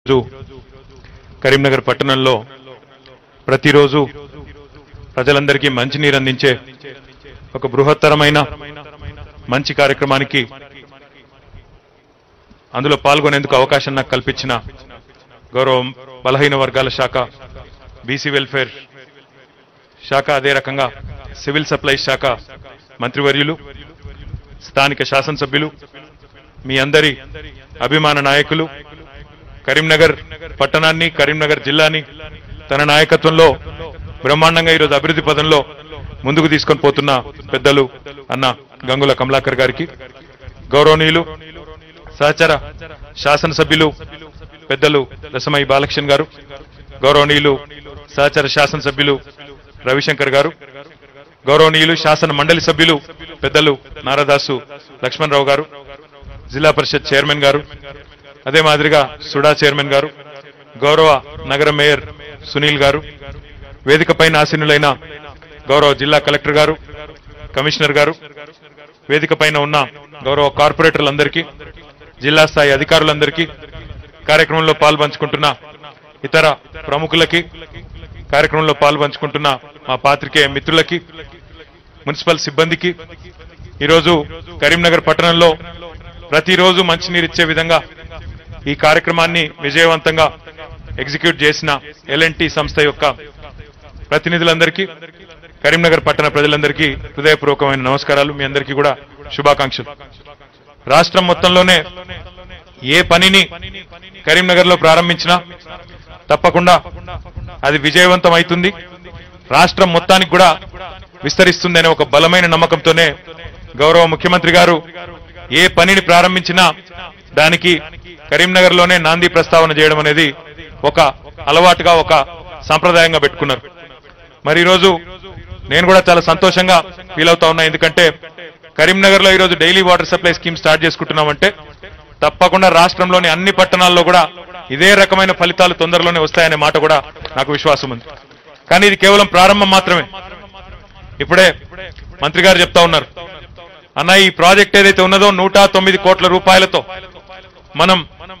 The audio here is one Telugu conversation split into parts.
ఈరోజు కరీంనగర్ పట్టణంలో ప్రతిరోజు ప్రజలందరికీ మంచినీరు అందించే ఒక బృహత్తరమైన మంచి కార్యక్రమానికి అందులో పాల్గొనేందుకు అవకాశం నాకు కల్పించిన గౌరవ బలహీన వర్గాల శాఖ బీసీ వెల్ఫేర్ శాఖ అదే రకంగా సివిల్ సప్లైస్ శాఖ మంత్రివర్యులు స్థానిక శాసనసభ్యులు మీ అందరి అభిమాన నాయకులు కరీంనగర్ పట్టణాన్ని కరీంనగర్ జిల్లాని తన నాయకత్వంలో బ్రహ్మాండంగా ఈరోజు అభివృద్ధి పదంలో ముందుకు తీసుకొని పోతున్న పెద్దలు అన్న గంగుల కమలాకర్ గారికి గౌరవనీయులు సహచర శాసనసభ్యులు పెద్దలు రసమయ్య బాలకృష్ణ గారు గౌరవనీయులు సహచర శాసనసభ్యులు రవిశంకర్ గారు గౌరవనీయులు శాసన మండలి సభ్యులు పెద్దలు నారదాసు లక్ష్మణరావు గారు జిల్లా పరిషత్ చైర్మన్ గారు అదే మాదిరిగా సుడా చైర్మన్ గారు గౌరవ నగర మేయర్ సునీల్ గారు వేదికపైన ఆసీనులైన గౌరవ జిల్లా కలెక్టర్ గారు కమిషనర్ గారు వేదిక పైన ఉన్న గౌరవ కార్పొరేటర్లందరికీ జిల్లా స్థాయి అధికారులందరికీ కార్యక్రమంలో పాల్పంచుకుంటున్న ఇతర ప్రముఖులకి కార్యక్రమంలో పాల్పంచుకుంటున్న మా పాత్రికేయ మిత్రులకి మున్సిపల్ సిబ్బందికి ఈరోజు కరీంనగర్ పట్టణంలో ప్రతిరోజు మంచినీరు ఇచ్చే విధంగా ఈ కార్యక్రమాన్ని విజయవంతంగా ఎగ్జిక్యూట్ చేసిన ఎల్ఎన్టీ సంస్థ యొక్క ప్రతినిధులందరికీ కరీంనగర్ పట్టణ ప్రజలందరికీ హృదయపూర్వకమైన నమస్కారాలు మీ అందరికీ కూడా శుభాకాంక్షలు రాష్ట్రం మొత్తంలోనే ఏ పనిని కరీంనగర్ లో ప్రారంభించినా తప్పకుండా అది విజయవంతం అవుతుంది రాష్ట్రం మొత్తానికి కూడా విస్తరిస్తుంది అనే ఒక బలమైన నమ్మకంతోనే గౌరవ ముఖ్యమంత్రి గారు ఏ పనిని ప్రారంభించినా దానికి కరీంనగర్ లోనే నాంది ప్రస్తావన చేయడం అనేది ఒక అలవాటుగా ఒక సంప్రదాయంగా పెట్టుకున్నారు మరి ఈరోజు నేను కూడా చాలా సంతోషంగా ఫీల్ అవుతా ఉన్నా ఎందుకంటే కరీంనగర్ లో ఈరోజు daily water supply scheme start చేసుకుంటున్నామంటే తప్పకుండా రాష్ట్రంలోని అన్ని పట్టణాల్లో కూడా ఇదే రకమైన ఫలితాలు తొందరలోనే వస్తాయనే మాట కూడా నాకు విశ్వాసం ఉంది కానీ ఇది కేవలం ప్రారంభం మాత్రమే ఇప్పుడే మంత్రి గారు చెప్తా ఉన్నారు అన్న ఈ ప్రాజెక్ట్ ఏదైతే ఉన్నదో నూట తొమ్మిది కోట్ల రూపాయలతో మనం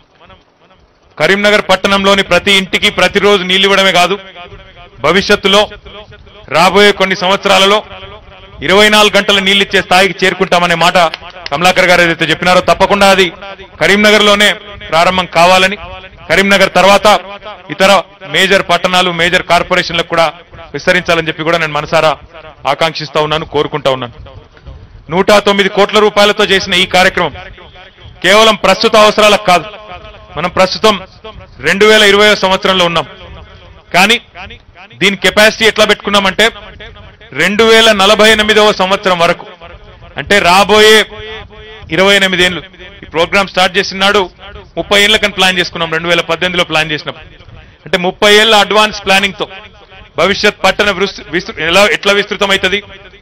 కరీంనగర్ పట్టణంలోని ప్రతి ఇంటికి ప్రతిరోజు నీళ్లు ఇవ్వడమే కాదు భవిష్యత్తులో రాబోయే కొన్ని సంవత్సరాలలో ఇరవై నాలుగు గంటల నీళ్లు ఇచ్చే స్థాయికి చేరుకుంటామనే మాట కమలాకర్ గారు ఏదైతే చెప్పినారో తప్పకుండా అది కరీంనగర్ లోనే ప్రారంభం కావాలని కరీంనగర్ తర్వాత ఇతర మేజర్ పట్టణాలు మేజర్ కార్పొరేషన్లకు కూడా విస్తరించాలని చెప్పి కూడా నేను మనసారా ఆకాంక్షిస్తా ఉన్నాను కోరుకుంటా ఉన్నాను నూట తొమ్మిది కోట్ల రూపాయలతో చేసిన ఈ కార్యక్రమం కేవలం ప్రస్తుత అవసరాలకు కాదు మనం ప్రస్తుతం రెండు వేల ఇరవై సంవత్సరంలో ఉన్నాం కానీ దీని కెపాసిటీ ఎట్లా పెట్టుకున్నామంటే రెండు వేల నలభై ఎనిమిదవ సంవత్సరం వరకు అంటే రాబోయే ఇరవై ఎనిమిది ఏళ్ళు ఈ ప్రోగ్రామ్ స్టార్ట్ చేసినాడు ముప్పై ఏళ్ళకని ప్లాన్ చేసుకున్నాం రెండు వేల పద్దెనిమిదిలో ప్లాన్ చేసినప్పుడు అంటే ముప్పై ఏళ్ళ అడ్వాన్స్ ప్లానింగ్ తో భవిష్యత్ పట్టణ విస్తృ- విస్తృ- ఎలా ఎట్లా విస్తృతమవుతుంది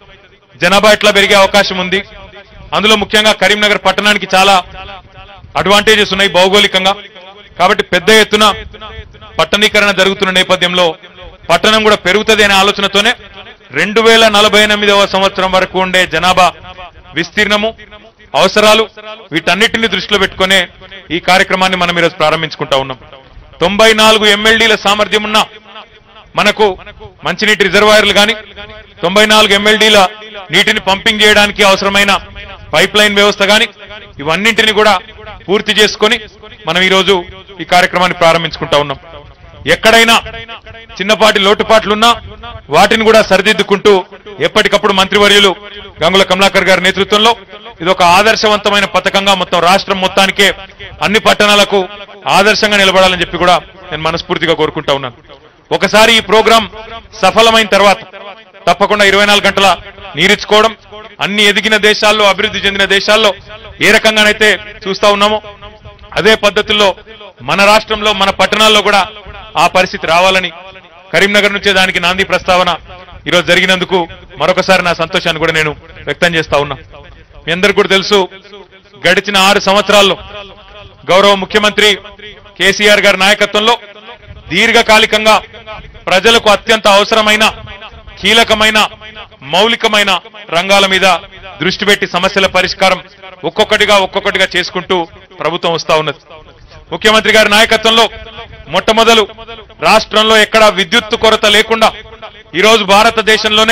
జనాభా ఎట్లా పెరిగే అవకాశం ఉంది అందులో ముఖ్యంగా కరీంనగర్ పట్టణానికి చాలా అడ్వాంటేజెస్ ఉన్నాయి భౌగోళికంగా కాబట్టి పెద్ద ఎత్తున పట్టణీకరణ జరుగుతున్న నేపథ్యంలో పట్టణం కూడా పెరుగుతుంది అనే ఆలోచనతోనే రెండు వేల నలభై ఎనిమిదవ సంవత్సరం వరకు ఉండే జనాభా విస్తీర్ణము అవసరాలు వీటన్నిటిని దృష్టిలో పెట్టుకునే ఈ కార్యక్రమాన్ని మనం ఈరోజు ప్రారంభించుకుంటా ఉన్నాం తొంభై నాలుగు ఎమ్మెల్డీల సామర్థ్యం ఉన్న మనకు మంచినీటి రిజర్వాయర్లు కానీ తొంభై నాలుగు ఎమ్మెల్డీల నీటిని పంపింగ్ చేయడానికి అవసరమైన పైప్ లైన్ వ్యవస్థ కానీ ఇవన్నింటిని కూడా పూర్తి చేసుకొని మనం ఈ రోజు ఈ కార్యక్రమాన్ని ప్రారంభించుకుంటా ఉన్నాం ఎక్కడైనా చిన్నపాటి లోటుపాట్లున్నా వాటిని కూడా సరిదిద్దుకుంటూ ఎప్పటికప్పుడు మంత్రివర్యులు గంగుల కమలాకర్ గారి నేతృత్వంలో ఇది ఒక ఆదర్శవంతమైన పథకంగా మొత్తం రాష్ట్రం మొత్తానికే అన్ని పట్టణాలకు ఆదర్శంగా నిలబడాలని చెప్పి కూడా నేను మనస్ఫూర్తిగా కోరుకుంటా ఉన్నాను ఒకసారి ఈ ప్రోగ్రాం సఫలమైన తర్వాత తప్పకుండా ఇరవై నాలుగు గంటల నీరిచ్చుకోవడం అన్ని ఎదిగిన దేశాల్లో అభివృద్ధి చెందిన దేశాల్లో ఏ రకంగానైతే చూస్తా ఉన్నామో అదే పద్ధతుల్లో మన రాష్ట్రంలో మన పట్టణాల్లో కూడా ఆ పరిస్థితి రావాలని కరీంనగర్ నుంచే దానికి నాంది ప్రస్తావన ఈరోజు జరిగినందుకు మరొకసారి నా సంతోషాన్ని కూడా నేను వ్యక్తం చేస్తా ఉన్నా మీ అందరికి కూడా తెలుసు గడిచిన ఆరు సంవత్సరాల్లో గౌరవ ముఖ్యమంత్రి కేసీఆర్ గారి నాయకత్వంలో దీర్ఘకాలికంగా ప్రజలకు అత్యంత అవసరమైన కీలకమైన మౌలికమైన రంగాల మీద దృష్టి పెట్టి సమస్యల పరిష్కారం ఒక్కొక్కటిగా ఒక్కొక్కటిగా చేసుకుంటూ ప్రభుత్వం వస్తా ఉన్నది ముఖ్యమంత్రి గారి నాయకత్వంలో మొట్టమొదలు రాష్ట్రంలో ఎక్కడ విద్యుత్తు కొరత లేకుండా ఈరోజు భారతదేశంలోనే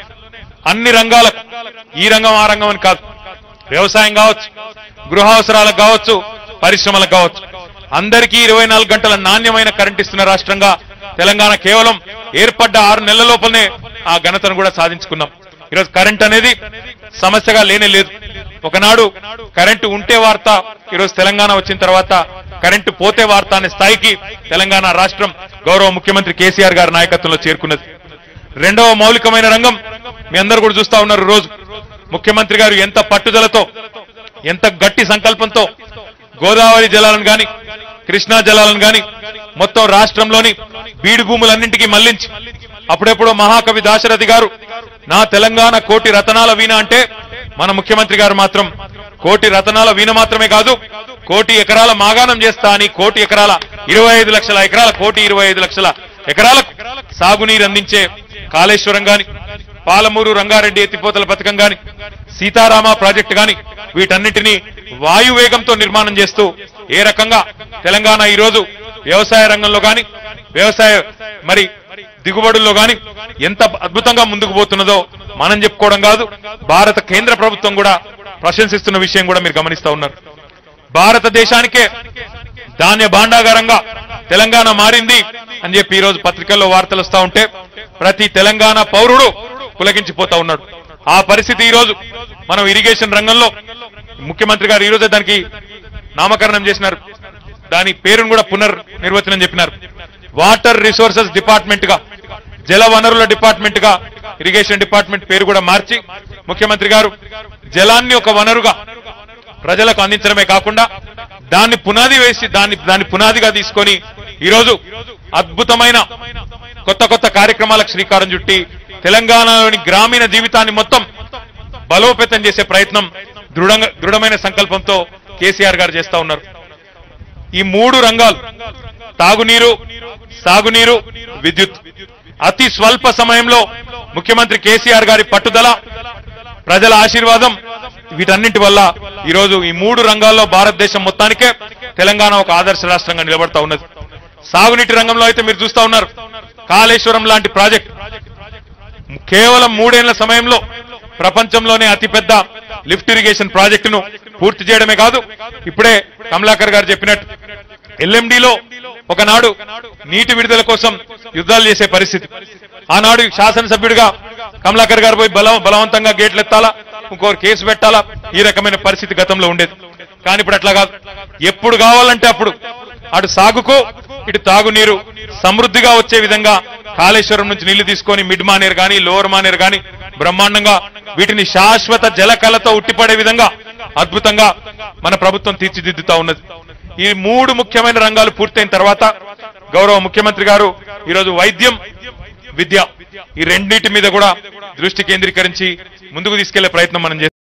అన్ని రంగాలకు ఈ రంగం ఆ రంగం అని కాదు వ్యవసాయం కావచ్చు గృహ అవసరాలకు కావచ్చు పరిశ్రమలకు కావచ్చు అందరికీ ఇరవై నాలుగు గంటల నాణ్యమైన కరెంట్ ఇస్తున్న రాష్ట్రంగా తెలంగాణ కేవలం ఏర్పడ్డ ఆరు నెలల లోపలనే ఆ ఘనతను కూడా సాధించుకున్నాం ఈరోజు కరెంట్ అనేది సమస్యగా లేనే లేదు ఒకనాడు కరెంటు ఉంటే వార్త ఈరోజు తెలంగాణ వచ్చిన తర్వాత కరెంటు పోతే వార్త అనే స్థాయికి తెలంగాణ రాష్ట్రం గౌరవ ముఖ్యమంత్రి కేసీఆర్ గారి నాయకత్వంలో చేరుకున్నది రెండవ మౌలికమైన రంగం మీ అందరూ కూడా చూస్తా ఉన్నారు రోజు ముఖ్యమంత్రి గారు ఎంత పట్టుదలతో ఎంత గట్టి సంకల్పంతో గోదావరి జలాలను గాని కృష్ణా జలాలను గాని మొత్తం రాష్ట్రంలోని బీడు భూములన్నింటికీ మళ్లించి అప్పుడెప్పుడో మహాకవి దాశరథి గారు నా తెలంగాణ కోటి రతనాల వీణ అంటే మన ముఖ్యమంత్రి గారు మాత్రం కోటి రతనాల వీణ మాత్రమే కాదు కోటి ఎకరాల మాగాణం చేస్తా అని కోటి ఎకరాల ఇరవై ఐదు లక్షల ఎకరాల కోటి ఇరవై ఐదు లక్షల ఎకరాలకు సాగునీరు అందించే కాళేశ్వరం గాని పాలమూరు రంగారెడ్డి ఎత్తిపోతల పథకం గాని సీతారామ ప్రాజెక్టు గాని వీటన్నిటినీ వాయువేగంతో నిర్మాణం చేస్తూ ఏ రకంగా తెలంగాణ ఈరోజు వ్యవసాయ రంగంలో గాని వ్యవసాయ మరి దిగుబడుల్లో గాని ఎంత అద్భుతంగా ముందుకు పోతున్నదో మనం చెప్పుకోవడం కాదు భారత కేంద్ర ప్రభుత్వం కూడా ప్రశంసిస్తున్న విషయం కూడా మీరు గమనిస్తా ఉన్నారు భారతదేశానికే ధాన్య భాండాగారంగా తెలంగాణ మారింది అని చెప్పి ఈ రోజు పత్రికల్లో వార్తలు వస్తా ఉంటే ప్రతి తెలంగాణ పౌరుడు పులకించిపోతా ఉన్నాడు ఆ పరిస్థితి ఈ రోజు మనం ఇరిగేషన్ రంగంలో ముఖ్యమంత్రి గారు ఈ రోజే దానికి నామకరణం చేసినారు దాని పేరును కూడా పునర్ నిర్వచనం చెప్పినారు వాటర్ రిసోర్సెస్ డిపార్ట్మెంట్ గా జల వనరుల డిపార్ట్మెంట్ గా ఇరిగేషన్ డిపార్ట్మెంట్ పేరు కూడా మార్చి ముఖ్యమంత్రి గారు జలాన్ని ఒక వనరుగా ప్రజలకు అందించడమే కాకుండా దాన్ని పునాది వేసి దాన్ని దాన్ని పునాదిగా తీసుకొని ఈరోజు అద్భుతమైన కొత్త కొత్త కార్యక్రమాలకు శ్రీకారం చుట్టి తెలంగాణలోని గ్రామీణ జీవితాన్ని మొత్తం బలోపేతం చేసే ప్రయత్నం దృఢంగా దృఢమైన సంకల్పంతో కేసీఆర్ గారు చేస్తా ఉన్నారు ఈ మూడు రంగాలు తాగునీరు సాగునీరు విద్యుత్ అతి స్వల్ప సమయంలో ముఖ్యమంత్రి కేసీఆర్ గారి పట్టుదల ప్రజల ఆశీర్వాదం వీటన్నింటి వల్ల ఈరోజు ఈ మూడు రంగాల్లో భారతదేశం మొత్తానికే తెలంగాణ ఒక ఆదర్శ రాష్ట్రంగా నిలబడతా ఉన్నది సాగునీటి రంగంలో అయితే మీరు చూస్తా ఉన్నారు కాళేశ్వరం లాంటి ప్రాజెక్ట్ కేవలం మూడేళ్ల సమయంలో ప్రపంచంలోనే అతిపెద్ద లిఫ్ట్ ఇరిగేషన్ ప్రాజెక్టును పూర్తి చేయడమే కాదు ఇప్పుడే కమలాకర్ గారు చెప్పినట్టు ఎల్ఎండిలో ఒకనాడు నీటి విడుదల కోసం యుద్ధాలు చేసే పరిస్థితి ఆనాడు శాసనసభ్యుడిగా కమలాకర్ గారు పోయి బలం బలవంతంగా గేట్లు ఎత్తాలా ఇంకోరు కేసు పెట్టాలా ఈ రకమైన పరిస్థితి గతంలో ఉండేది కానీ ఇప్పుడు అట్లా కాదు ఎప్పుడు కావాలంటే అప్పుడు అటు సాగుకు ఇటు తాగునీరు సమృద్ధిగా వచ్చే విధంగా కాళేశ్వరం నుంచి నీళ్లు తీసుకొని మిడ్ మానేరు గాని లోవర్ మానేరు గాని బ్రహ్మాండంగా వీటిని శాశ్వత జలకళతో ఉట్టిపడే విధంగా అద్భుతంగా మన ప్రభుత్వం తీర్చిదిద్దుతా ఉన్నది ఈ మూడు ముఖ్యమైన రంగాలు పూర్తయిన తర్వాత గౌరవ ముఖ్యమంత్రి గారు ఈరోజు వైద్యం విద్య ఈ రెండింటి మీద కూడా దృష్టి కేంద్రీకరించి ముందుకు తీసుకెళ్లే ప్రయత్నం మనం చేస్తాం